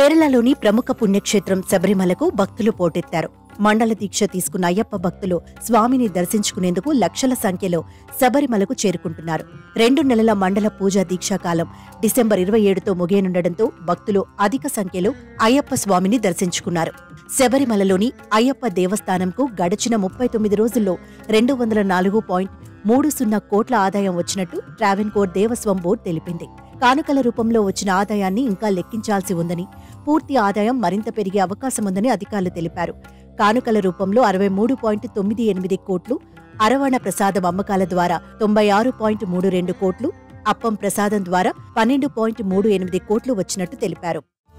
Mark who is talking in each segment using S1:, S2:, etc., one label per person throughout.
S1: కేరళలోని ప్రముఖ పుణ్యక్షేత్రం శబరిమలకు భక్తులు పోటెత్తారు మండల దీక్ష తీసుకున్న అయ్యప్ప భక్తులు స్వామిని దర్శించుకునేందుకు లక్షల సంఖ్యలో శబరిమలకు చేరుకుంటున్నారు రెండు నెలల మండల పూజా దీక్షా కాలం డిసెంబర్ ఇరవై ఏడుతో ముగియనుండటంతో భక్తులు అధిక సంఖ్యలో అయ్యప్ప స్వామిని దర్శించుకున్నారు శబరిమలలోని అయ్యప్ప దేవస్థానంకు గడిచిన ముప్పై తొమ్మిది రోజుల్లో రెండు వందల నాలుగు పాయింట్ మూడు సున్నా కోట్ల ఆదాయం వచ్చినట్టు ట్రావెన్కోర్ దేవస్వం బోర్డు తెలిపింది కానుకల రూపంలో వచ్చిన ఆదాయాన్ని ఇంకా లెక్కించాల్సి ఉందని పూర్తి ఆదాయం మరింత పెరిగే అవకాశం ఉందని అధికారులు తెలిపారు కానుకల రూపంలో అరవై మూడు పాయింట్ తొమ్మిది ఎనిమిది కోట్లు అరవణ ప్రసాదం అమ్మకాల ద్వారా తొంభై ఆరు పాయింట్ మూడు రెండు కోట్లు అప్పం ప్రసాదం ద్వారా పన్నెండు పాయింట్ మూడు ఎనిమిది కోట్లు వచ్చినట్టు తెలిపారు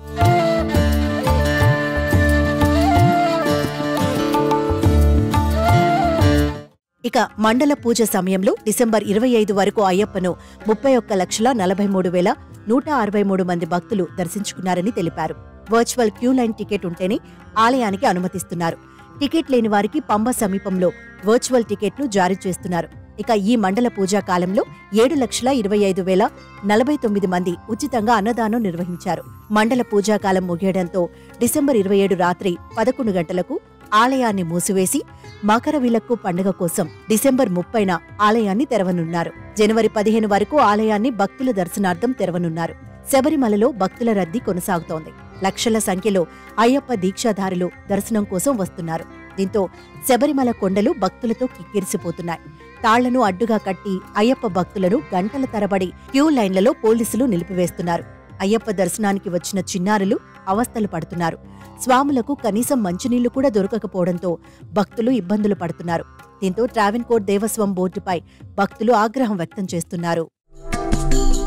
S1: ఇక మండల పూజ సమయంలో డిసెంబర్ ఇరవై ఐదు వరకు అయ్యప్పను ముప్పై ఒక్క లక్షల నలభై మూడు వేల నూట అరవై మూడు మంది భక్తులు దర్శించుకున్నారని తెలిపారు వర్చువల్ క్యూ లైన్ టికెట్ ఉంటేనే ఆలయానికి అనుమతిస్తున్నారు టికెట్ లేని వారికి పంబ సమీపంలో వర్చువల్ టికెట్ను జారీ చేస్తున్నారు ఇక ఈ మండల పూజా కాలంలో ఏడు లక్షల ఇరవై ఐదు వేల నలభై తొమ్మిది మంది ఉచితంగా అన్నదానం నిర్వహించారు మండల పూజాకాలం ముగియడంతో డిసెంబర్ ఇరవై ఏడు రాత్రి పదకొండు గంటలకు ఆలయాన్ని మూసివేసి మకర విలక్కు పండుగ కోసం డిసెంబర్ ముప్పైన ఆలయాన్ని తెరవనున్నారు జనవరి పదిహేను వరకు ఆలయాన్ని భక్తుల దర్శనార్థం తెరవనున్నారు శబరిమలలో భక్తుల రద్దీ కొనసాగుతోంది లక్షల సంఖ్యలో అయ్యప్ప దీక్షాధారులు దర్శనం కోసం వస్తున్నారు దీంతో శబరిమల కొండలు భక్తులతో కిక్కిరిసిపోతున్నాయి తాళ్లను అడ్డుగా కట్టి అయ్యప్ప భక్తులను గంటల తరబడి క్యూ లైన్లలో పోలీసులు నిలిపివేస్తున్నారు అయ్యప్ప దర్శనానికి వచ్చిన చిన్నారులు అవస్థలు పడుతున్నారు స్వాములకు కనీసం మంచినీళ్లు కూడా దొరకకపోవడంతో భక్తులు ఇబ్బందులు పడుతున్నారు దీంతో ట్రావెన్కోట్ దేవస్వం బోర్డుపై భక్తులు ఆగ్రహం వ్యక్తం చేస్తున్నారు